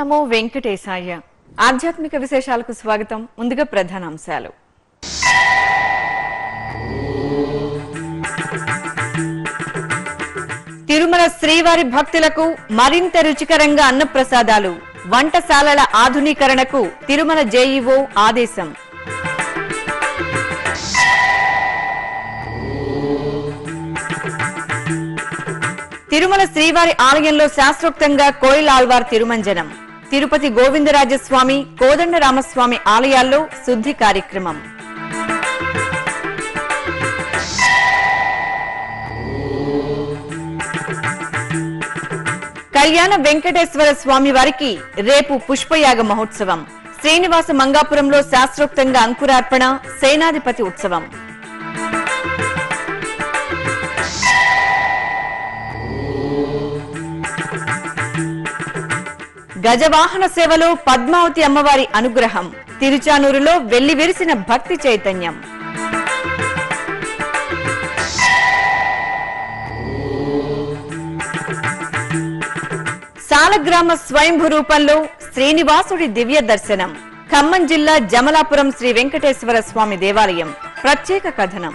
నమో వెంకటేశాయ ఆధ్యాత్మిక విశేషాలకు స్వాగతం ముందుగా ప్రధాన అంశాలు తిరుమల శ్రీవారి భక్తులకు మరింత రుచికరంగా అన్నప్రసాదాలు వంటశాలల ఆధునీకరణకు తిరుమల జేఈఓ ఆదేశం తిరుమల శ్రీవారి ఆలయంలో శాస్త్రోక్తంగా కోయిలాల్వార్ తిరుమంజనం తిరుపతి గోవిందరాజస్వామి కోదండరామస్వామి ఆలయాల్లో శుద్ధి కార్యక్రమం కళ్యాణ వెంకటేశ్వర స్వామి వారికి రేపు పుష్పయాగ మహోత్సవం శ్రీనివాస మంగాపురంలో శాస్త్రోక్తంగా అంకురార్పణ సేనాధిపతి ఉత్సవం గజవాహన సేవలో పద్మావతి అమ్మవారి అనుగ్రహం తిరుచానూరులో వెళ్లి విరిసిన భక్తి చైతన్యం సాలగ్రామ స్వయంభూ రూపంలో శ్రీనివాసుడి దివ్య దర్శనం ఖమ్మం జిల్లా జమలాపురం శ్రీ వెంకటేశ్వర స్వామి దేవాలయం ప్రత్యేక కథనం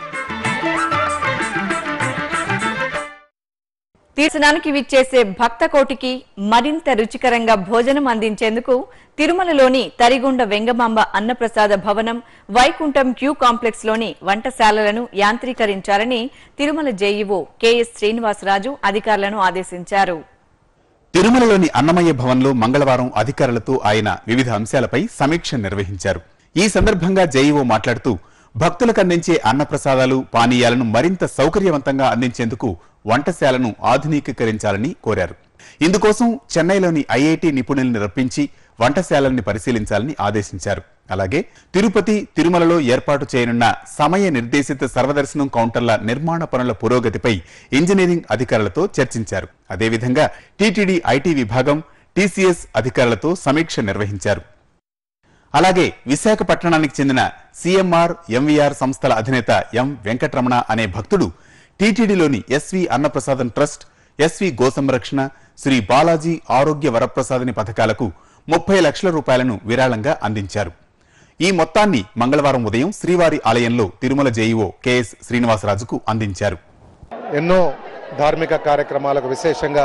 తీర్చడానికి విచ్చేసే భక్త కోటికి మరింత రుచికరంగా భోజనం అందించేందుకు తిరుమలలోని తరిగొండ వెంగమాంబ అన్నప్రసాద భవనం వైకుంఠం క్యూ కాంప్లెక్స్ లోని వంటశాలలను యాంత్రీకరించాలని తిరుమల జేఈఓ కెఎస్ శ్రీనివాసరాజు అధికారులను ఆదేశించారు తిరుమలలోని అన్నమయ్య భవన్లో మంగళవారం అధికారులతో ఆయన వివిధ అంశాలపై సమీక్ష నిర్వహించారు ఈ సందర్భంగా జేఈఓ మాట్లాడుతూ భక్తులకు అందించే అన్నప్రసాదాలు పానీయాలను మరింత సౌకర్యవంతంగా అందించేందుకు వంటశాలను ఆధునీకరించాలని కోరారు ఇందుకోసం చెన్నైలోని ఐఐటి నిపుణుల్ని రప్పించి వంటశాలల్ని పరిశీలించాలని ఆదేశించారు అలాగే తిరుపతి తిరుమలలో ఏర్పాటు చేయనున్న సమయ నిర్దేశిత సర్వదర్శనం కౌంటర్ల నిర్మాణ పనుల పురోగతిపై ఇంజనీరింగ్ అధికారులతో చర్చించారు అదేవిధంగా టీటీడీ ఐటీ విభాగం టీసీఎస్ అధికారులతో సమీక్ష నిర్వహించారు అలాగే విశాఖపట్టణానికి చెందిన సిఎంఆర్ ఎంవీఆర్ సంస్థల అధినేత ఎం వెంకటరమణ అనే భక్తుడు టీటీడీలోని ఎస్వి అన్నప్రసాదం ట్రస్ట్ ఎస్వి గోసంరక్షణ శ్రీ బాలాజీ ఆరోగ్య వరప్రసాదని పథకాలకు ముప్పై లక్షల రూపాయలను విరాళంగా అందించారు ఈ మొత్తాన్ని మంగళవారం ఉదయం శ్రీవారి ఆలయంలో తిరుమల జేఈఓ కెఎస్ శ్రీనివాసరాజుకు అందించారు ఎన్నో ధార్మిక కార్యక్రమాలకు విశేషంగా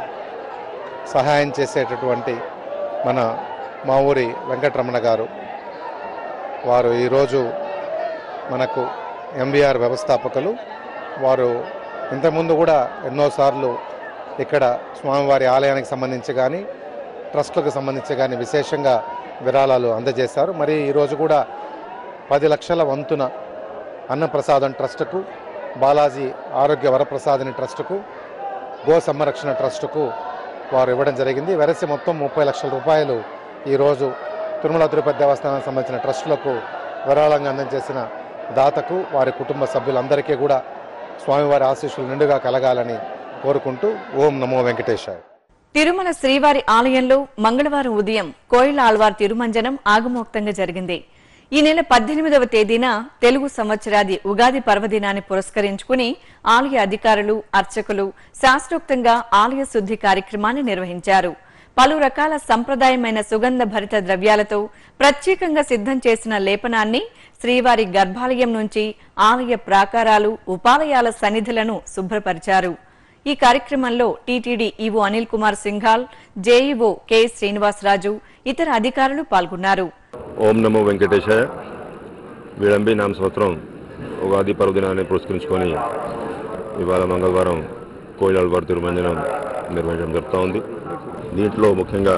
సహాయం చేసేటటువంటి మన మా ఊరి వెంకటరమణ గారు వారు ఈరోజు మనకు ఎంబీఆర్ వ్యవస్థాపకులు వారు ఇంతకుముందు కూడా ఎన్నోసార్లు ఇక్కడ స్వామివారి ఆలయానికి సంబంధించి కానీ ట్రస్టులకు సంబంధించి కానీ విశేషంగా విరాళాలు అందజేశారు మరి ఈరోజు కూడా పది లక్షల వంతున అన్నప్రసాదం ట్రస్టుకు బాలాజీ ఆరోగ్య వరప్రసాదిని ట్రస్టుకు గో సంరక్షణ ట్రస్టుకు వారు ఇవ్వడం జరిగింది వెరసి మొత్తం ముప్పై లక్షల రూపాయలు ఈరోజు తిరుమల తిరుపతి దేవస్థానానికి సంబంధించిన ట్రస్టులకు విరాళంగా అందజేసిన దాతకు వారి కుటుంబ సభ్యులందరికీ కూడా స్వామివారి ఆశీస్సులు నిండుగా కలగాలని కోరుకుంటూ ఓం నమో వెంకటేశాయ తిరుమల శ్రీవారి ఆలయంలో మంగళవారం ఉదయం కోయిల ఆళ్వార్ తిరుమంజనం ఆగమోక్తంగా జరిగింది ఈ నెల పద్దెనిమిదవ తేదీన తెలుగు సంవత్సరాది ఉగాది పర్వదినాన్ని పురస్కరించుకుని ఆలయ అధికారులు అర్చకులు శాస్త్రోక్తంగా ఆలయ శుద్ధి కార్యక్రమాన్ని నిర్వహించారు పలు రకాల సంప్రదాయమైన సుగంధ భరిత ద్రవ్యాలతో ప్రత్యేకంగా సిద్ధం చేసిన లేపనాన్ని శ్రీవారి గర్భాలయం నుంచి ఆలయ ప్రాకారాలు ఉపాలయాల సన్నిధులను శుభ్రపరిచారు ఈ కార్యక్రమంలో TTD EO Anil Kumar Singhal JEO K Srinivasaraju ఇతర అధికారులు పాల్గొన్నారు ఓం నమో వెంకటేశాయ విళంబి నామ సంవత్సరం ఉగాది పర్వదినాన్ని పురస్కరించుకొని ఇవాళ మంగళవారం కోయిలాల్వారి తిరుమంజనం నిర్వహించడం జరుగుతూ ఉంది దీంట్లో ముఖ్యంగా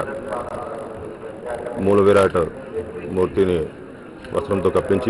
మూల విరాట్ మూర్తిని వస్త్రంతో కప్పించి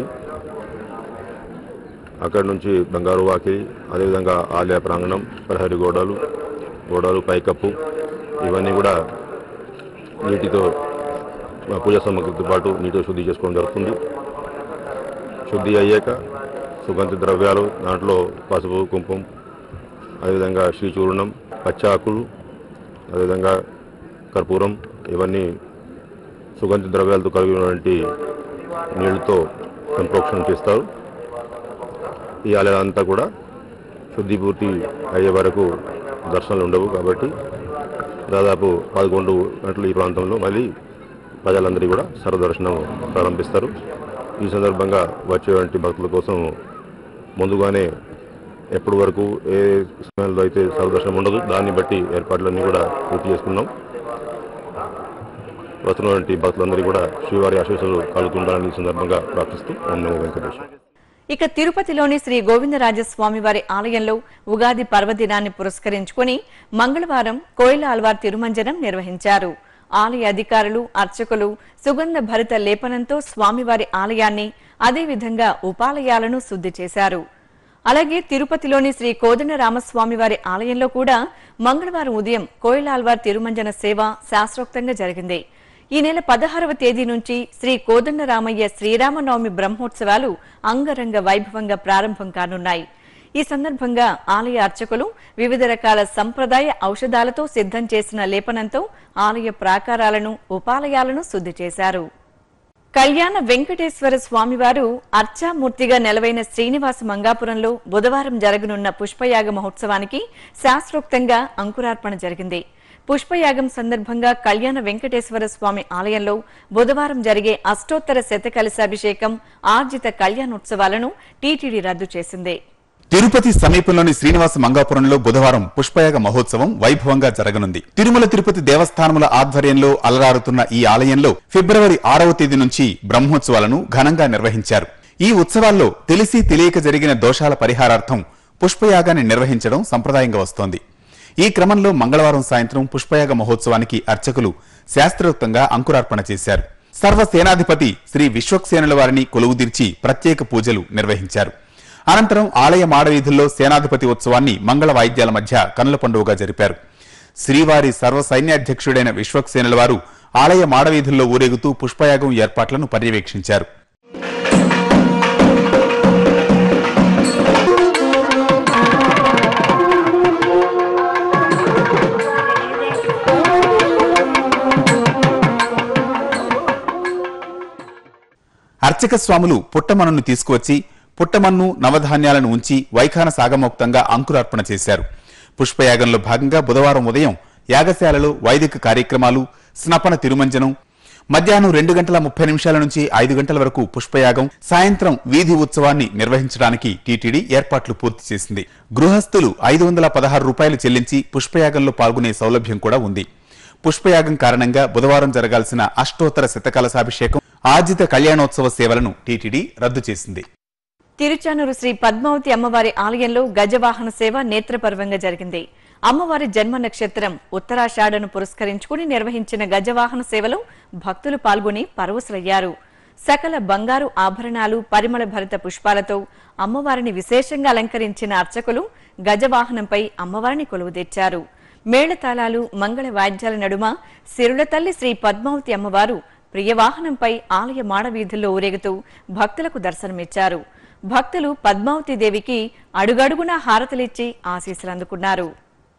అక్కడి నుంచి బంగారు వాకిలి అదేవిధంగా ఆలయ ప్రాంగణం ప్రహరి గోడలు గోడలు పైకప్పు ఇవన్నీ కూడా నీటితో ఆ పూజా సామగ్రితో పాటు నీటితో శుద్ధి చేసుకోవడం జరుగుతుంది శుద్ధి అయ్యాక సుగంధ ద్రవ్యాలు దాంట్లో పసుపు కుంకుమ అదేవిధంగా శ్రీచూర్ణం పచ్చాకులు అదేవిధంగా కర్పూరం ఇవన్నీ సుగంధ ద్రవ్యాలతో కలిగినటువంటి నీళ్లతో సంప్రోక్షణ చేస్తారు ఈ ఆలయం అంతా కూడా శుద్ధి పూర్తి అయ్యే వరకు దర్శనాలు ఉండవు కాబట్టి దాదాపు పదకొండు గంటలు ఈ ప్రాంతంలో మళ్ళీ ప్రజలందరూ కూడా సర్వదర్శనం ప్రారంభిస్తారు ఈ సందర్భంగా వచ్చేటువంటి భక్తుల కోసం ముందుగానే ఎప్పటి వరకు ఏ సమయంలో అయితే సర్వదర్శనం ఉండదు దాన్ని బట్టి ఏర్పాట్లన్నీ కూడా పూర్తి చేసుకున్నాం వస్తున్నటువంటి భక్తులందరూ కూడా శ్రీవారి ఆశీస్సులు కలుగుతుండాలని ఈ సందర్భంగా ప్రార్థిస్తూ ఓం నమో వెంకటేశ్వర ఇక తిరుపతిలోని శ్రీ గోవిందరాజస్వామి వారి ఆలయంలో ఉగాది పర్వదినాన్ని పురస్కరించుకుని మంగళవారం కోయిల ఆల్వార్ తిరుమంజనం నిర్వహించారు ఆలయ అధికారులు అర్చకులు సుగంధ భరిత లేపనంతో స్వామివారి ఆలయాన్ని అదేవిధంగా ఉపాలయాలను శుద్ధి చేశారు అలాగే తిరుపతిలోని శ్రీ కోదండ రామస్వామి వారి ఆలయంలో కూడా మంగళవారం ఉదయం కోయిలాల్వార్ తిరుమంజన సేవ శాస్త్రోక్తంగా జరిగింది ఈ నెల పదహారవ తేదీ నుంచి శ్రీ కోదండరామయ్య శ్రీరామనవమి బ్రహ్మోత్సవాలు అంగరంగ వైభవంగా ప్రారంభం కానున్నాయి ఈ సందర్భంగా ఆలయ అర్చకులు వివిధ రకాల సంప్రదాయ ఔషధాలతో సిద్ధం చేసిన లేపనంతో ఆలయ ప్రాకారాలను ఉపాలయాలను శుద్ధి చేశారు కళ్యాణ వెంకటేశ్వర స్వామివారు అర్చామూర్తిగా నెలవైన శ్రీనివాస మంగాపురంలో బుధవారం జరగనున్న పుష్పయాగ మహోత్సవానికి శాస్త్రోక్తంగా అంకురార్పణ జరిగింది పుష్పయాగం సందర్భంగా కళ్యాణ వెంకటేశ్వర స్వామి ఆలయంలో బుధవారం జరిగే అష్టోత్తర శతకలశాభిషేకం ఆర్జిత కళ్యాణోత్సవాలను టీటీడీ రద్దు చేసింది తిరుపతి సమీపంలోని శ్రీనివాస మంగాపురంలో బుధవారం పుష్పయాగ మహోత్సవం వైభవంగా జరగనుంది తిరుమల తిరుపతి దేవస్థానముల ఆధ్వర్యంలో అలరారుతున్న ఈ ఆలయంలో ఫిబ్రవరి ఆరవ తేదీ నుంచి బ్రహ్మోత్సవాలను ఘనంగా నిర్వహించారు ఈ ఉత్సవాల్లో తెలిసి తెలియక జరిగిన దోషాల పరిహారార్థం పుష్పయాగాన్ని నిర్వహించడం సంప్రదాయంగా వస్తోంది ఈ క్రమంలో మంగళవారం సాయంత్రం పుష్పయాగ మహోత్సవానికి అర్చకులు శాస్త్రోక్తంగా అంకురార్పణ చేశారు సర్వసేనాధిపతి శ్రీ విశ్వక్సేనుల వారిని కొలువుదీర్చి ప్రత్యేక పూజలు నిర్వహించారు అనంతరం ఆలయ మాడవీధుల్లో సేనాధిపతి ఉత్సవాన్ని మంగళ వాయిద్యాల మధ్య కనుల పండుగగా జరిపారు శ్రీవారి సర్వ సైన్యాధ్యక్షుడైన విశ్వక్సేనుల వారు ఆలయ మాడవీధుల్లో ఊరేగుతూ పుష్పయాగం ఏర్పాట్లను పర్యవేక్షించారు అర్చక స్వాములు పుట్టమన్నును తీసుకువచ్చి పుట్టమన్ను నవధాన్యాలను ఉంచి వైఖాన సాగమోక్తంగా అంకురార్పణ చేశారు పుష్పయాగంలో భాగంగా బుధవారం ఉదయం యాగశాలలో వైదిక కార్యక్రమాలు స్నపన తిరుమంజనం మధ్యాహ్నం రెండు గంటల ముప్పై నిమిషాల నుంచి ఐదు గంటల వరకు పుష్పయాగం సాయంత్రం వీధి ఉత్సవాన్ని నిర్వహించడానికి టీటీడీ ఏర్పాట్లు పూర్తి చేసింది గృహస్థులు ఐదు వందల పదహారు రూపాయలు చెల్లించి పుష్పయాగంలో పాల్గొనే సౌలభ్యం కూడా ఉంది పుష్పయాగం కారణంగా బుధవారం జరగాల్సిన అష్టోత్తర శతకలశాభిషేకం ఆర్జిత కళ్యాణోత్సవ సేవలను టీటీడీ రద్దు చేసింది తిరుచానూరు శ్రీ పద్మావతి అమ్మవారి ఆలయంలో గజవాహన సేవ నేత్రపర్వంగా జరిగింది అమ్మవారి జన్మ నక్షత్రం ఉత్తరాషాఢను పురస్కరించుకుని నిర్వహించిన గజవాహన సేవలో భక్తులు పాల్గొని పరవశులయ్యారు సకల బంగారు ఆభరణాలు పరిమళ భరిత పుష్పాలతో అమ్మవారిని విశేషంగా అలంకరించిన అర్చకులు గజవాహనంపై అమ్మవారిని కొలువు తెచ్చారు మేళతాళాలు మంగళ వాద్యాల నడుమ సిరుల తల్లి శ్రీ పద్మావతి అమ్మవారు ప్రియవాహనంపై ఆలయ మాడవీధుల్లో ఊరేగుతూ భక్తులకు దర్శనమిచ్చారు భక్తులు పద్మావతి దేవికి అడుగడుగునా హారతలిచ్చి ఆశీస్సులు అందుకున్నారు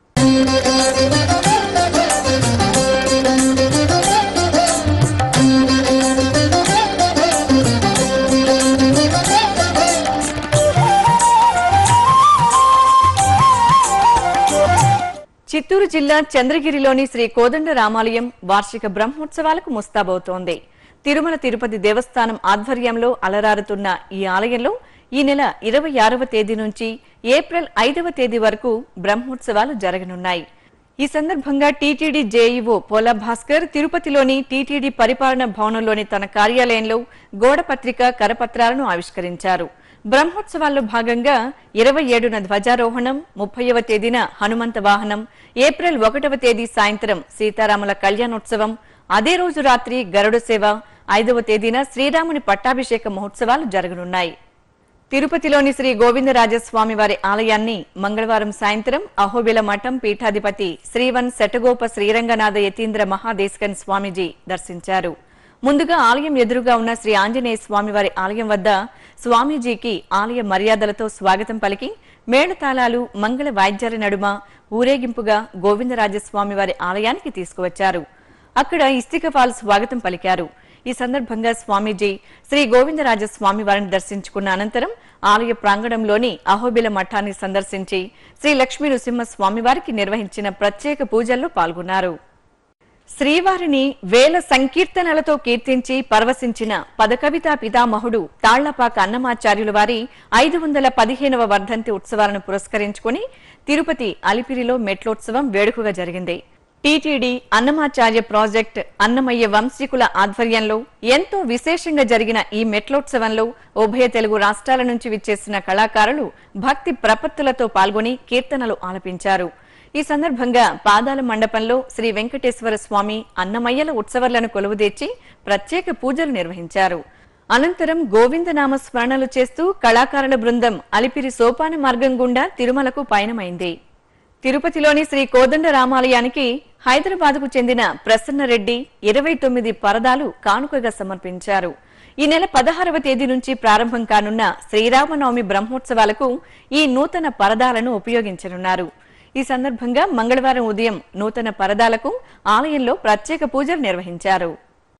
చిత్తూరు జిల్లా చంద్రగిరిలోని శ్రీ కోదండ రామాలయం వార్షిక బ్రహ్మోత్సవాలకు ముస్తాబవుతోంది తిరుమల తిరుపతి దేవస్థానం ఆధ్వర్యంలో అలరారుతున్న ఈ ఆలయంలో ఈ నెల ఇరవై ఆరవ తేదీ నుంచి ఏప్రిల్ ఐదవ తేదీ వరకు బ్రహ్మోత్సవాలు జరగనున్నాయి ఈ సందర్భంగా టీటీడీ జేఈఓ పోలా భాస్కర్ తిరుపతిలోని టీటీడీ పరిపాలన భవనంలోని తన కార్యాలయంలో గోడపత్రిక కరపత్రాలను ఆవిష్కరించారు బ్రహ్మోత్సవాల్లో భాగంగా ఇరవై ఏడున ధ్వజారోహణం ముప్పైవ తేదీన హనుమంత వాహనం ఏప్రిల్ ఒకటవ తేదీ సాయంత్రం సీతారాముల కళ్యాణోత్సవం అదే రోజు రాత్రి గరుడ సేవ ఐదవ తేదీన శ్రీరాముని పట్టాభిషేక మహోత్సవాలు జరగనున్నాయి తిరుపతిలోని శ్రీ గోవిందరాజస్వామి వారి ఆలయాన్ని మంగళవారం సాయంత్రం అహోబిల మఠం పీఠాధిపతి శ్రీవన్ శటగోప శ్రీరంగనాథ యతీంద్ర మహాదేశకన్ స్వామీజీ దర్శించారు ముందుగా ఆలయం ఎదురుగా ఉన్న శ్రీ ఆంజనేయ స్వామి వారి ఆలయం వద్ద స్వామీజీకి ఆలయ మర్యాదలతో స్వాగతం పలికి మేళతాళాలు మంగళ వాయిద్యాల నడుమ ఊరేగింపుగా గోవిందరాజస్వామి వారి ఆలయానికి తీసుకువచ్చారు అక్కడ ఇస్తికఫాల్ స్వాగతం పలికారు ఈ సందర్భంగా స్వామీజీ శ్రీ గోవిందరాజ స్వామి వారిని దర్శించుకున్న అనంతరం ఆలయ ప్రాంగణంలోని అహోబిల మఠాన్ని సందర్శించి శ్రీ లక్ష్మీ నృసింహ స్వామివారికి నిర్వహించిన ప్రత్యేక పూజల్లో పాల్గొన్నారు శ్రీవారిని వేల సంకీర్తనలతో కీర్తించి పరవశించిన పదకవితా పితామహుడు తాళ్లపాక అన్నమాచార్యుల వారి ఐదు వందల పదిహేనవ వర్ధంతి ఉత్సవాలను పురస్కరించుకుని తిరుపతి అలిపిరిలో మెట్లోత్సవం వేడుకగా జరిగింది టీటీడీ అన్నమాచార్య ప్రాజెక్ట్ అన్నమయ్య వంశీకుల ఆధ్వర్యంలో ఎంతో విశేషంగా జరిగిన ఈ మెట్లోత్సవంలో ఉభయ తెలుగు రాష్ట్రాల నుంచి విచ్చేసిన కళాకారులు భక్తి ప్రపత్తులతో పాల్గొని కీర్తనలు ఆలపించారు ఈ సందర్భంగా పాదాల మండపంలో శ్రీ వెంకటేశ్వర స్వామి అన్నమయ్యల ఉత్సవాలను కొలువుదీర్చి ప్రత్యేక పూజలు నిర్వహించారు అనంతరం గోవిందనామ స్మరణలు చేస్తూ కళాకారుల బృందం అలిపిరి సోపాన మార్గం గుండా తిరుమలకు పయనమైంది తిరుపతిలోని శ్రీ కోదండ రామాలయానికి హైదరాబాద్కు చెందిన ప్రసన్నరెడ్డి ఇరవై తొమ్మిది పరదాలు కానుకగా సమర్పించారు ఈ నెల పదహారవ తేదీ నుంచి ప్రారంభం కానున్న శ్రీరామనవమి బ్రహ్మోత్సవాలకు ఈ నూతన పరదాలను ఉపయోగించనున్నారు ఈ సందర్భంగా మంగళవారం ఉదయం నూతన పరదాలకు ఆలయంలో ప్రత్యేక పూజలు నిర్వహించారు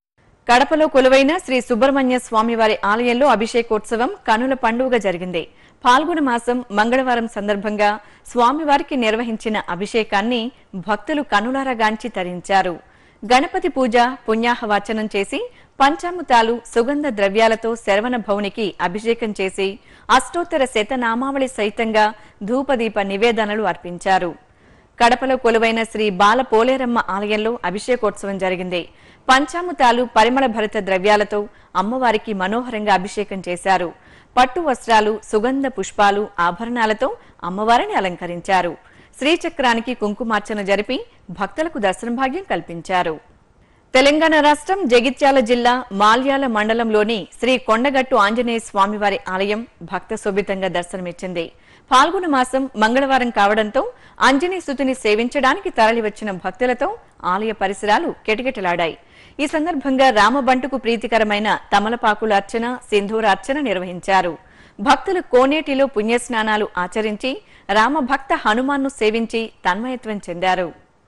కడపలో కొలువైన శ్రీ సుబ్రహ్మణ్య స్వామివారి ఆలయంలో అభిషేకోత్సవం కనుల పండుగ జరిగింది పాల్గొన మాసం మంగళవారం సందర్భంగా స్వామివారికి నిర్వహించిన అభిషేకాన్ని భక్తులు కనులారగాంచి తరించారు గణపతి పూజ పుణ్యాహవాచనం చేసి పంచామృతాలు సుగంధ ద్రవ్యాలతో శరవణ భవునికి అభిషేకం చేసి అష్టోత్తర శతనామావళి సహితంగా ధూపదీప నివేదనలు అర్పించారు కడపలో కొలువైన శ్రీ బాల పోలేరమ్మ ఆలయంలో అభిషేకోత్సవం జరిగింది పంచామృతాలు పరిమళ భరిత ద్రవ్యాలతో అమ్మవారికి మనోహరంగా అభిషేకం చేశారు పట్టు వస్త్రాలు సుగంధ పుష్పాలు ఆభరణాలతో అమ్మవారిని అలంకరించారు శ్రీచక్రానికి కుంకుమార్చన జరిపి భక్తులకు దర్శన భాగ్యం కల్పించారు తెలంగాణ రాష్ట్రం జగిత్యాల జిల్లా మాల్యాల మండలంలోని శ్రీ కొండగట్టు ఆంజనేయ స్వామివారి ఆలయం భక్త శోభితంగా దర్శనమిచ్చింది పాల్గొన మాసం మంగళవారం కావడంతో ఆంజనేయ స్తుతిని సేవించడానికి తరలివచ్చిన భక్తులతో ఆలయ పరిసరాలు కిటకిటలాడాయి ఈ సందర్భంగా రామబంటుకు ప్రీతికరమైన తమలపాకుల అర్చన సింధూర అర్చన నిర్వహించారు భక్తులు కోనేటిలో పుణ్యస్నానాలు ఆచరించి రామభక్త హనుమాన్ను సేవించి తన్మయత్వం చెందారు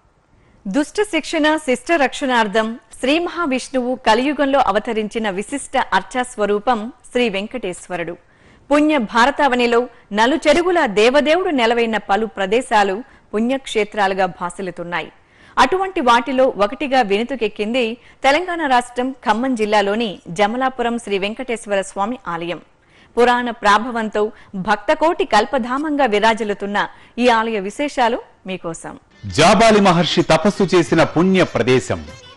దుష్ట శిక్షణ శిష్ట రక్షణార్థం శ్రీ మహావిష్ణువు కలియుగంలో అవతరించిన విశిష్ట అర్చా స్వరూపం శ్రీ వెంకటేశ్వరుడు పుణ్య భారతావనిలో నలుచెరుగుల దేవదేవుడు నెలవైన పలు ప్రదేశాలు పుణ్యక్షేత్రాలుగా భాసిల్లుతున్నాయి అటువంటి వాటిలో ఒకటిగా వెనుతుకెక్కింది తెలంగాణ రాష్ట్రం ఖమ్మం జిల్లాలోని జమలాపురం శ్రీ వెంకటేశ్వర స్వామి ఆలయం పురాణ ప్రాభవంతో భక్తకోటి కల్పధామంగా విరాజిల్లుతున్న ఈ ఆలయ విశేషాలు మీకోసం జాబాలి మహర్షి తపస్సు చేసిన పుణ్య ప్రదేశం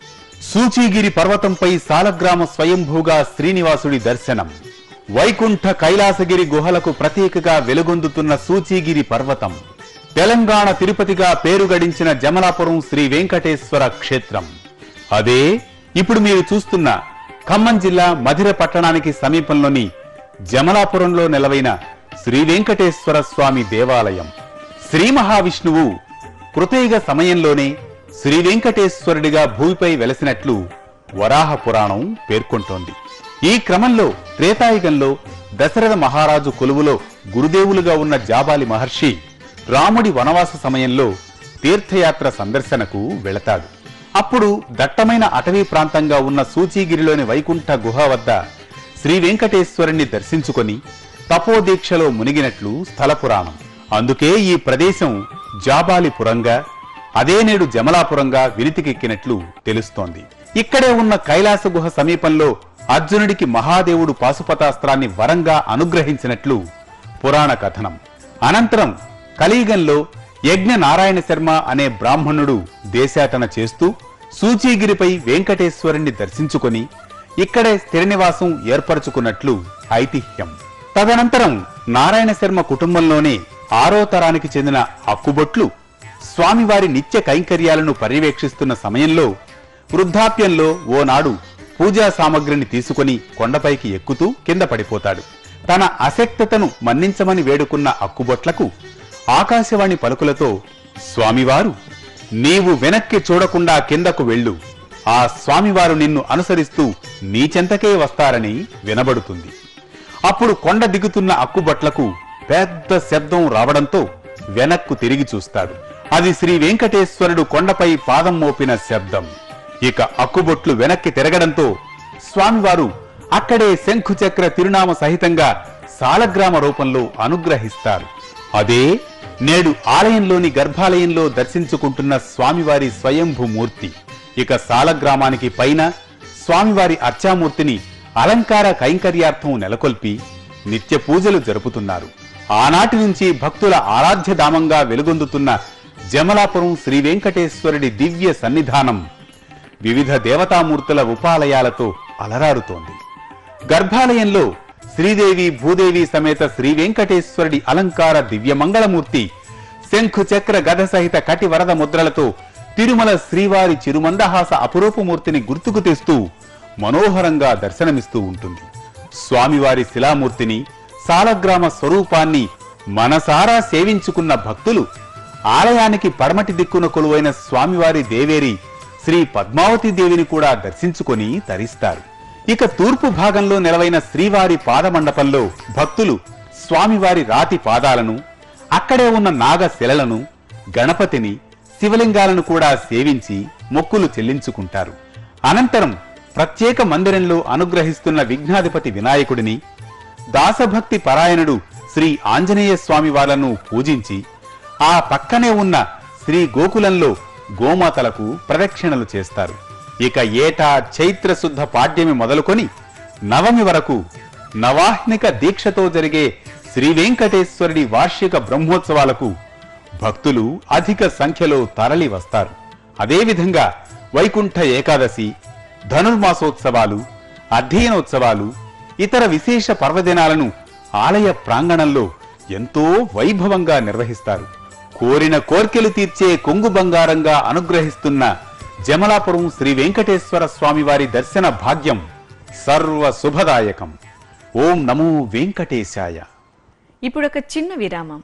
సూచీగిరి పర్వతంపై సాలగ్రామ స్వయంభూగా శ్రీనివాసుడి దర్శనం వైకుంఠ కైలాసగిరి గుహలకు ప్రతీకగా వెలుగొందుతున్న సూచీగిరి పర్వతం తెలంగాణ తిరుపతిగా పేరు గడించిన జమలాపురం శ్రీ వెంకటేశ్వర క్షేత్రం అదే ఇప్పుడు మీరు చూస్తున్న ఖమ్మం జిల్లా మధిర పట్టణానికి సమీపంలోని జమలాపురంలో నెలవైన శ్రీ వెంకటేశ్వర స్వామి దేవాలయం శ్రీ మహావిష్ణువు కృతయుగ సమయంలోనే శ్రీ వెంకటేశ్వరుడిగా భూమిపై వెలసినట్లు వరాహ పురాణం పేర్కొంటోంది ఈ క్రమంలో త్రేతాయుగంలో దశరథ మహారాజు కొలువులో గురుదేవులుగా ఉన్న జాబాలి మహర్షి రాముడి వనవాస సమయంలో తీర్థయాత్ర సందర్శనకు వెళతాడు అప్పుడు దట్టమైన అటవీ ప్రాంతంగా ఉన్న సూచీగిరిలోని వైకుంఠ గుహ వద్ద శ్రీ వెంకటేశ్వరుణ్ణి దర్శించుకొని తపోదీక్షలో మునిగినట్లు స్థల పురాణం అందుకే ఈ ప్రదేశం జాబాలిపురంగా అదే నేడు జమలాపురంగా విరితికెక్కినట్లు తెలుస్తోంది ఇక్కడే ఉన్న కైలాస గుహ సమీపంలో అర్జునుడికి మహాదేవుడు పాశుపతాస్త్రాన్ని వరంగా అనుగ్రహించినట్లు పురాణ కథనం అనంతరం కలియుగంలో యజ్ఞ నారాయణ శర్మ అనే బ్రాహ్మణుడు దేశాటన చేస్తూ సూచీగిరిపై వెంకటేశ్వరుణ్ణి దర్శించుకొని ఇక్కడే స్థిర నివాసం ఏర్పరచుకున్నట్లు ఐతిహ్యం తదనంతరం నారాయణ శర్మ కుటుంబంలోనే ఆరో తరానికి చెందిన అక్కుబొట్లు స్వామివారి నిత్య కైంకర్యాలను పర్యవేక్షిస్తున్న సమయంలో వృద్ధాప్యంలో ఓనాడు పూజా సామగ్రిని తీసుకుని కొండపైకి ఎక్కుతూ కింద పడిపోతాడు తన అశక్తతను మన్నించమని వేడుకున్న అక్కుబొట్లకు ఆకాశవాణి పలుకులతో స్వామివారు నీవు వెనక్కి చూడకుండా కిందకు వెళ్ళు ఆ స్వామివారు నిన్ను అనుసరిస్తూ నీచెంతకే వస్తారని వినబడుతుంది అప్పుడు కొండ దిగుతున్న అక్కుబట్లకు పెద్ద శబ్దం రావడంతో వెనక్కు తిరిగి చూస్తాడు అది శ్రీ వెంకటేశ్వరుడు కొండపై పాదం మోపిన శబ్దం ఇక అక్కుబొట్లు వెనక్కి తిరగడంతో స్వామివారు అక్కడే శంఖుచక్ర తిరునామ సహితంగా సాలగ్రామ రూపంలో అనుగ్రహిస్తారు అదే నేడు ఆలయంలోని గర్భాలయంలో దర్శించుకుంటున్న స్వామివారి స్వయంభూ మూర్తి ఇక సాలగ్రామానికి పైన స్వామివారి అర్చామూర్తిని అలంకార కైంకర్యార్థం నెలకొల్పి నిత్య పూజలు జరుపుతున్నారు ఆనాటి నుంచి భక్తుల ఆరాధ్య ధామంగా వెలుగొందుతున్న జమలాపురం శ్రీ వెంకటేశ్వరుడి దివ్య సన్నిధానం వివిధ దేవతామూర్తుల ఉపాలయాలతో అలరారుతోంది గర్భాలయంలో శ్రీదేవి భూదేవి సమేత శ్రీ వెంకటేశ్వరుడి అలంకార దివ్యమంగళమూర్తి శంఖు చక్ర గద సహిత కటి వరద ముద్రలతో తిరుమల శ్రీవారి చిరుమందహాస అపురూపమూర్తిని గుర్తుకు తెస్తూ మనోహరంగా దర్శనమిస్తూ ఉంటుంది స్వామివారి శిలామూర్తిని సాలగ్రామ స్వరూపాన్ని మనసారా సేవించుకున్న భక్తులు ఆలయానికి పడమటి దిక్కున కొలువైన స్వామివారి దేవేరి శ్రీ పద్మావతి దేవిని కూడా దర్శించుకొని తరిస్తారు ఇక తూర్పు భాగంలో నెలవైన శ్రీవారి పాదమండపంలో భక్తులు స్వామివారి రాతి పాదాలను అక్కడే ఉన్న నాగశిలలను గణపతిని శివలింగాలను కూడా సేవించి మొక్కులు చెల్లించుకుంటారు అనంతరం ప్రత్యేక మందిరంలో అనుగ్రహిస్తున్న విఘ్నాధిపతి వినాయకుడిని దాసభక్తి పరాయణుడు శ్రీ ఆంజనేయ స్వామి వాళ్లను పూజించి ఆ పక్కనే ఉన్న శ్రీ గోకులంలో గోమాతలకు ప్రదక్షిణలు చేస్తారు ఇక ఏటా చైత్ర శుద్ధ పాడ్యమి మొదలుకొని నవమి వరకు నవాహ్నిక దీక్షతో జరిగే శ్రీ వెంకటేశ్వరుడి వార్షిక బ్రహ్మోత్సవాలకు భక్తులు అధిక సంఖ్యలో తరలి వస్తారు అదేవిధంగా వైకుంఠ ఏకాదశి ధనుర్మాసోత్సవాలు అధ్యయనోత్సవాలు ఇతర విశేష పర్వదినాలను ఆలయ ప్రాంగణంలో ఎంతో వైభవంగా నిర్వహిస్తారు కోరిన కోర్కెలు తీర్చే కొంగు బంగారంగా అనుగ్రహిస్తున్న జమలాపురం శ్రీ వెంకటేశ్వర స్వామివారి దర్శన భాగ్యం సర్వ శుభదాయకం ఓం నమో వెంకటేశాయ ఇప్పుడు ఒక చిన్న విరామం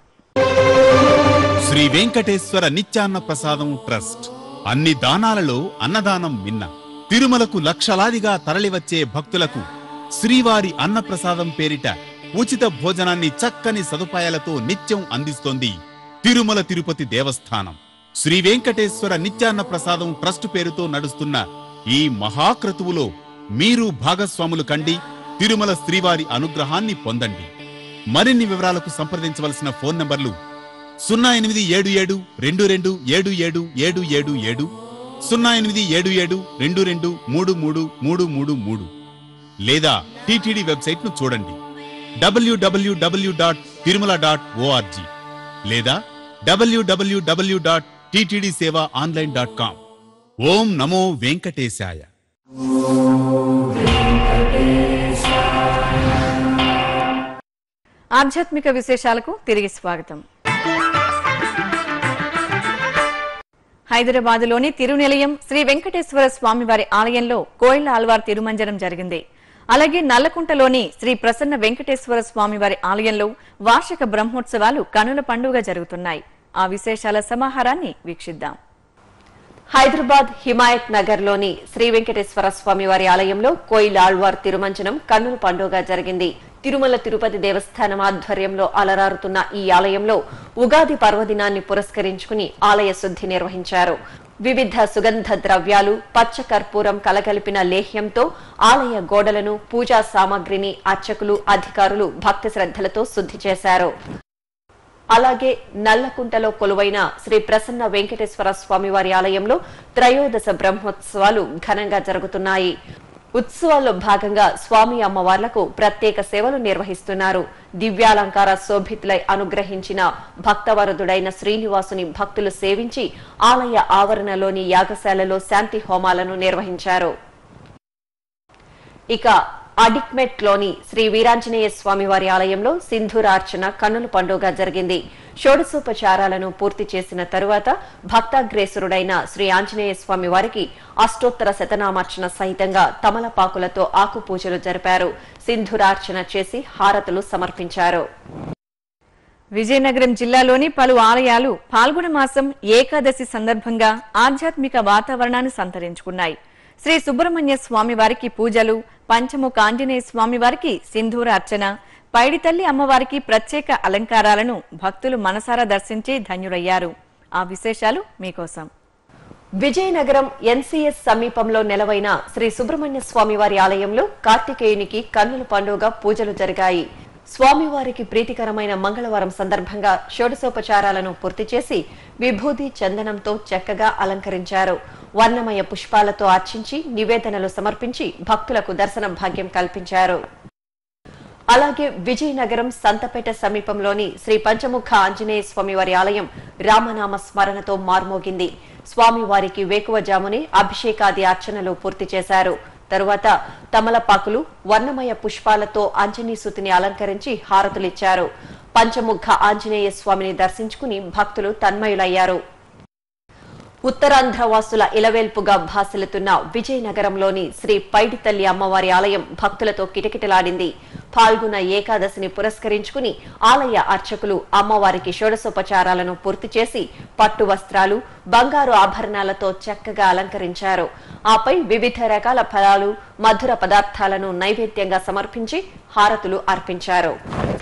శ్రీ వెంకటేశ్వర నిత్యాన్న ప్రసాదం ట్రస్ట్ అన్ని దానాలలో అన్నదానం మిన్న తిరుమలకు లక్షలాదిగా తరలివచ్చే భక్తులకు శ్రీవారి అన్నప్రసాదం పేరిట ఉచిత భోజనాన్ని చక్కని సదుపాయాలతో నిత్యం అందిస్తోంది తిరుమల తిరుపతి దేవస్థానం శ్రీ వెంకటేశ్వర నిత్యాన్న ప్రసాదం ట్రస్ట్ పేరుతో నడుస్తున్న ఈ మహాక్రతువులో మీరు భాగస్వాములు కండి తిరుమల శ్రీవారి అనుగ్రహాన్ని పొందండి మరిన్ని వివరాలకు సంప్రదించవలసిన ఫోన్ నంబర్లు సున్నా ఎనిమిది ఏడు ఏడు రెండు రెండు ఏడు ఏడు ఏడు ఏడు ఏడు సున్నా ఎనిమిది ఏడు ఏడు రెండు రెండు మూడు మూడు మూడు మూడు మూడు లేదా టిటిడి వెబ్సైట్ ను చూడండి WWW dot Tirumala dot ORG లేదా WWW dot TTD seva online dot com ఓం నమో వెంకటేశాయ ఆధ్యాత్మిక విశేషాలకు తిరిగి స్వాగతం హైదరాబాదులోని తిరునిలయం శ్రీ వెంకటేశ్వర స్వామివారి ఆలయంలో కోయిల ఆల్వార్ తిరుమంజనం జరిగింది అలాగే నల్లకుంటలోని శ్రీ ప్రసన్న వెంకటేశ్వర స్వామివారి ఆలయంలో వార్షిక బ్రహ్మోత్సవాలు కనుల పండుగ జరుగుతున్నాయి ఆ విశేషాల సమాహారాన్ని వీక్షిద్దాం హైదరాబాద్ హిమాయత్ నగర్ లోని శ్రీ వెంకటేశ్వర స్వామి వారి ఆలయంలో కోయిల్ ఆళ్వార్ తిరుమంజనం కన్నుల పండుగ జరిగింది తిరుమల తిరుపతి దేవస్థానం ఆధ్వర్యంలో అలరారుతున్న ఈ ఆలయంలో ఉగాది పర్వదినాన్ని పురస్కరించుకుని ఆలయ శుద్ధి నిర్వహించారు వివిధ సుగంధ ద్రవ్యాలు పచ్చ కర్పూరం కలగలిపిన లేహ్యంతో ఆలయ గోడలను పూజా సామాగ్రిని అర్చకులు అధికారులు భక్తి శ్రద్ధలతో శుద్ధి చేశారు అలాగే నల్లకుంటలో కొలువైన శ్రీ ప్రసన్న వెంకటేశ్వర స్వామి వారి ఆలయంలో త్రయోదశ బ్రహ్మోత్సవాలు ఘనంగా జరుగుతున్నాయి ఉత్సవాల్లో భాగంగా స్వామి అమ్మవార్లకు ప్రత్యేక సేవలు నిర్వహిస్తున్నారు దివ్యాలంకార శోభితులై అనుగ్రహించిన భక్తవరదుడైన శ్రీనివాసుని భక్తులు సేవించి ఆలయ ఆవరణలోని యాగశాలలో శాంతి హోమాలను నిర్వహించారు ఇక అడిక్మెట్ లోని శ్రీ వీరాంజనేయ స్వామి వారి ఆలయంలో సింధూరార్చన కన్నుల పండుగ జరిగింది షోడశోపచారాలను పూర్తి చేసిన తరువాత భక్తాగ్రేసురుడైన శ్రీ ఆంజనేయ స్వామి వారికి అష్టోత్తర శతనామార్చన సహితంగా తమలపాకులతో ఆకు పూజలు జరిపారు సింధూరార్చన చేసి హారతులు సమర్పించారు విజయనగరం జిల్లాలోని పలు ఆలయాలు పాల్గొన మాసం ఏకాదశి సందర్భంగా ఆధ్యాత్మిక వాతావరణాన్ని సంతరించుకున్నాయి శ్రీ సుబ్రహ్మణ్య స్వామి వారికి పూజలు పంచముఖ ఆంజనేయ స్వామి వారికి సింధూర అర్చన పైడితల్లి అమ్మవారికి ప్రత్యేక అలంకారాలను భక్తులు మనసారా దర్శించి ధన్యులయ్యారు ఆ విశేషాలు మీకోసం విజయనగరం ఎన్సీఎస్ సమీపంలో నెలవైన శ్రీ సుబ్రహ్మణ్య స్వామివారి ఆలయంలో కార్తికేయునికి కన్నుల పండుగ పూజలు జరిగాయి స్వామివారికి ప్రీతికరమైన మంగళవారం సందర్భంగా షోడశోపచారాలను పూర్తి చేసి విభూది చందనంతో చక్కగా అలంకరించారు వర్ణమయ పుష్పాలతో అర్చించి నివేదనలు సమర్పించి భక్తులకు దర్శన భాగ్యం కల్పించారు అలాగే విజయనగరం సంతపేట సమీపంలోని శ్రీ పంచముఖ ఆంజనేయ స్వామివారి ఆలయం రామనామ స్మరణతో మార్మోగింది స్వామివారికి వేకువజామునే అభిషేకాది అర్చనలు పూర్తి చేశారు తరువాత తమలపాకులు వర్ణమయ పుష్పాలతో ఆంజనేయసుతిని అలంకరించి హారతులిచ్చారు పంచముఖ ఆంజనేయ స్వామిని దర్శించుకుని భక్తులు తన్మయులయ్యారు ఉత్తరాంధ్ర వాసుల ఇలవేల్పుగా భాసిల్లుతున్న విజయనగరంలోని శ్రీ పైడితల్లి అమ్మవారి ఆలయం భక్తులతో కిటకిటలాడింది పాల్గొన ఏకాదశిని పురస్కరించుకుని ఆలయ అర్చకులు అమ్మవారికి షోడశోపచారాలను పూర్తి చేసి పట్టు వస్త్రాలు బంగారు ఆభరణాలతో చక్కగా అలంకరించారు ఆపై వివిధ రకాల ఫలాలు మధుర పదార్థాలను నైవేద్యంగా సమర్పించి హారతులు అర్పించారు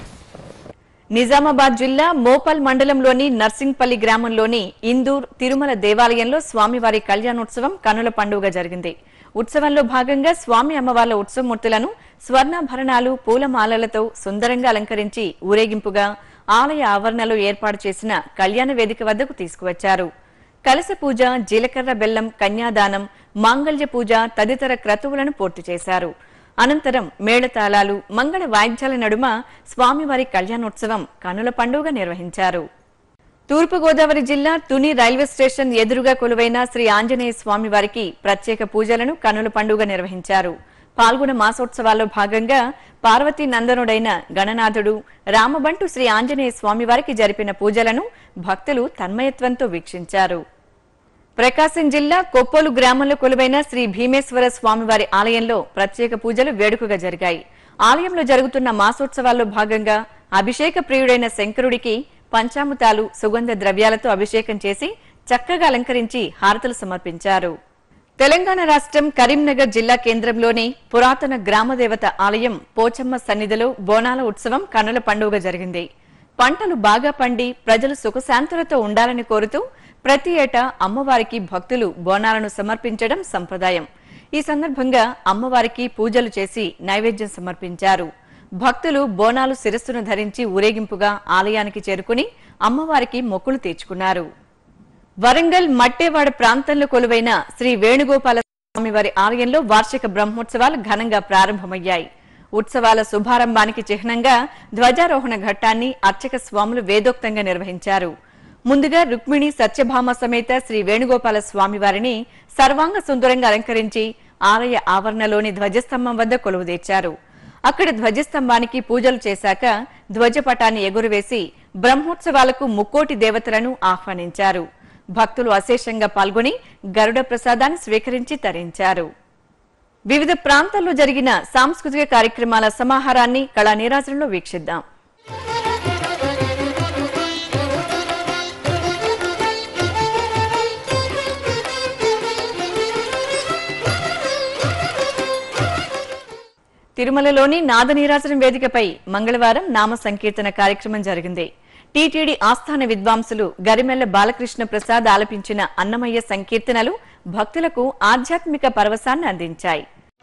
నిజామాబాద్ జిల్లా మోపల్ మండలంలోని నర్సింగ్పల్లి గ్రామంలోని ఇందూర్ తిరుమల దేవాలయంలో స్వామివారి కళ్యాణోత్సవం కనుల పండుగ జరిగింది ఉత్సవంలో భాగంగా స్వామి అమ్మవార్ల ఉత్సవమూర్తులను స్వర్ణాభరణాలు పూలమాలలతో సుందరంగా అలంకరించి ఊరేగింపుగా ఆలయ ఆవరణలో ఏర్పాటు చేసిన కళ్యాణ వేదిక వద్దకు తీసుకువచ్చారు కలశ పూజ జీలకర్ర బెల్లం కన్యాదానం మాంగళ్య పూజ తదితర క్రతువులను పూర్తి చేశారు అనంతరం మేళతాళాలు మంగళ వాయిద్యాల నడుమ స్వామివారి కళ్యాణోత్సవం కనుల పండుగ నిర్వహించారు తూర్పుగోదావరి జిల్లా తుని రైల్వే స్టేషన్ ఎదురుగా కొలువైన శ్రీ ఆంజనేయ స్వామి వారికి ప్రత్యేక పూజలను కనుల పండుగ నిర్వహించారు పాల్గొన మాసోత్సవాల్లో భాగంగా పార్వతీ నందనుడైన గణనాథుడు రామబంటు శ్రీ ఆంజనేయ స్వామివారికి జరిపిన పూజలను భక్తులు తన్మయత్వంతో వీక్షించారు ప్రకాశం జిల్లా కొప్పోలు గ్రామంలో కొలువైన శ్రీ భీమేశ్వర స్వామివారి ఆలయంలో ప్రత్యేక పూజలు వేడుకగా జరిగాయి ఆలయంలో జరుగుతున్న మాసోత్సవాల్లో భాగంగా అభిషేక ప్రియుడైన శంకరుడికి పంచామృతాలు సుగంధ ద్రవ్యాలతో అభిషేకం చేసి చక్కగా అలంకరించి హారతులు సమర్పించారు తెలంగాణ రాష్ట్రం కరీంనగర్ జిల్లా కేంద్రంలోని పురాతన గ్రామదేవత ఆలయం పోచమ్మ సన్నిధిలో బోనాల ఉత్సవం కనుల పండుగ జరిగింది పంటలు బాగా పండి ప్రజలు సుఖశాంతులతో ఉండాలని కోరుతూ ప్రతి ఏటా అమ్మవారికి భక్తులు బోనాలను సమర్పించడం సంప్రదాయం ఈ సందర్భంగా అమ్మవారికి పూజలు చేసి నైవేద్యం సమర్పించారు భక్తులు బోనాలు శిరస్సును ధరించి ఊరేగింపుగా ఆలయానికి చేరుకుని అమ్మవారికి మొక్కులు తీర్చుకున్నారు వరంగల్ మట్టేవాడ ప్రాంతంలో కొలువైన శ్రీ వేణుగోపాల స్వామివారి ఆలయంలో వార్షిక బ్రహ్మోత్సవాలు ఘనంగా ప్రారంభమయ్యాయి ఉత్సవాల శుభారంభానికి చిహ్నంగా ధ్వజారోహణ ఘట్టాన్ని అర్చక స్వాములు వేదోక్తంగా నిర్వహించారు ముందుగా రుక్మిణి సత్యభామ సమేత శ్రీ వేణుగోపాల స్వామివారిని సర్వాంగ సుందరంగా అలంకరించి ఆలయ ఆవరణలోని ధ్వజస్తంభం వద్ద కొలువుదీర్చారు అక్కడ ధ్వజస్తంభానికి పూజలు చేశాక ధ్వజపటాన్ని ఎగురవేసి బ్రహ్మోత్సవాలకు ముక్కోటి దేవతలను ఆహ్వానించారు భక్తులు అశేషంగా పాల్గొని గరుడ ప్రసాదాన్ని స్వీకరించి తరించారు వివిధ ప్రాంతాల్లో జరిగిన సాంస్కృతిక కార్యక్రమాల సమాహారాన్ని కళా నీరాజనంలో వీక్షిద్దాం తిరుమలలోని నాదనీరాజనం వేదికపై మంగళవారం నామ సంకీర్తన కార్యక్రమం జరిగింది టీటీడీ ఆస్థాన విద్వాంసులు గరిమెల్ల బాలకృష్ణ ప్రసాద్ ఆలపించిన అన్నమయ్య సంకీర్తనలు భక్తులకు ఆధ్యాత్మిక పరవశాన్ని అందించాయి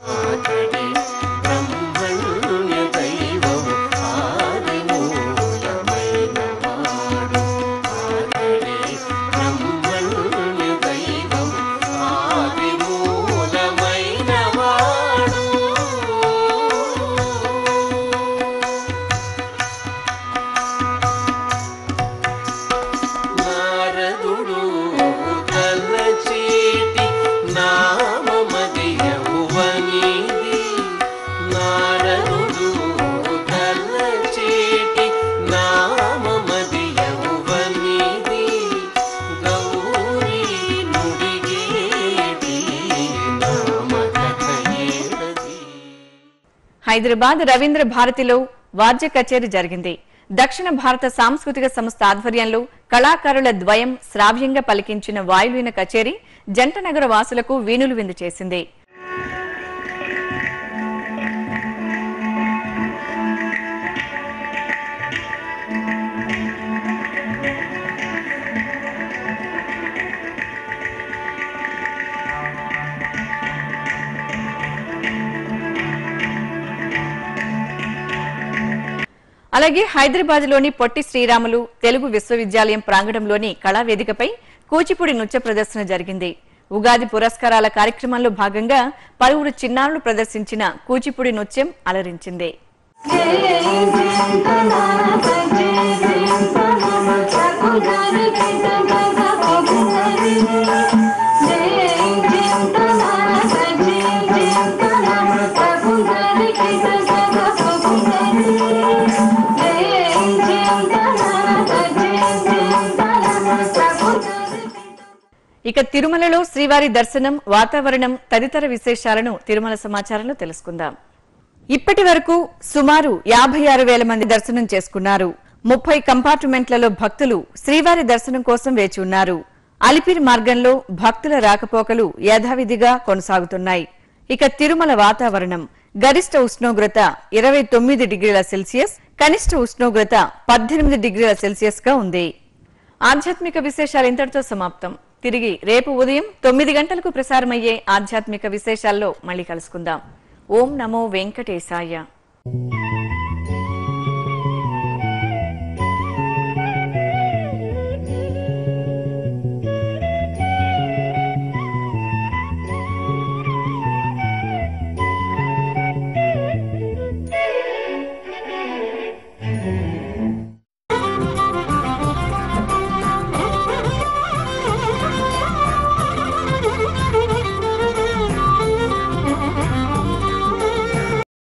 నారదుడు తలచేటి నామమదియౌవనిది నారదుడు తలచేటి నామమదియౌవనిది గౌరీ నుడిగేటి నామకథయేలది హైదరాబాద్ రవీంద్ర భారతిలో వాద్య కచేరీ జరిగింది దక్షిణ భారత సాంస్కృతిక సంస్థ ఆధ్వర్యంలో కళాకారుల ద్వయం శ్రావ్యంగా పలికించిన వాయులీన కచేరీ జంట నగర వాసులకు వీణులు విందు చేసింది అలాగే హైదరాబాద్ లోని పొట్టి శ్రీరాములు తెలుగు విశ్వవిద్యాలయం ప్రాంగణంలోని కళావేదికపై కూచిపూడి నృత్య ప్రదర్శన జరిగింది ఉగాది పురస్కారాల కార్యక్రమంలో భాగంగా పలువురు చిన్నారులు ప్రదర్శించిన కూచిపూడి నృత్యం అలరించింది ఇక తిరుమలలో శ్రీవారి దర్శనం వాతావరణం తదితర విశేషాలను తిరుమల సమాచారంలో తెలుసుకుందాం ఇప్పటి వరకు సుమారు యాభై ఆరు వేల మంది దర్శనం చేసుకున్నారు ముప్పై కంపార్ట్మెంట్లలో భక్తులు శ్రీవారి దర్శనం కోసం వేచి ఉన్నారు అలిపిరి మార్గంలో భక్తుల రాకపోకలు యథావిధిగా కొనసాగుతున్నాయి ఇక తిరుమల వాతావరణం గరిష్ట ఉష్ణోగ్రత ఇరవై తొమ్మిది డిగ్రీల సెల్సియస్ కనిష్ట ఉష్ణోగ్రత పద్దెనిమిది డిగ్రీల సెల్సియస్ గా ఉంది ఆధ్యాత్మిక విశేషాలు ఇంతటితో సమాప్తం తిరిగి రేపు ఉదయం తొమ్మిది గంటలకు ప్రసారమయ్యే ఆధ్యాత్మిక విశేషాల్లో మళ్ళీ కలుసుకుందాం ఓం నమో వెంకటేశాయ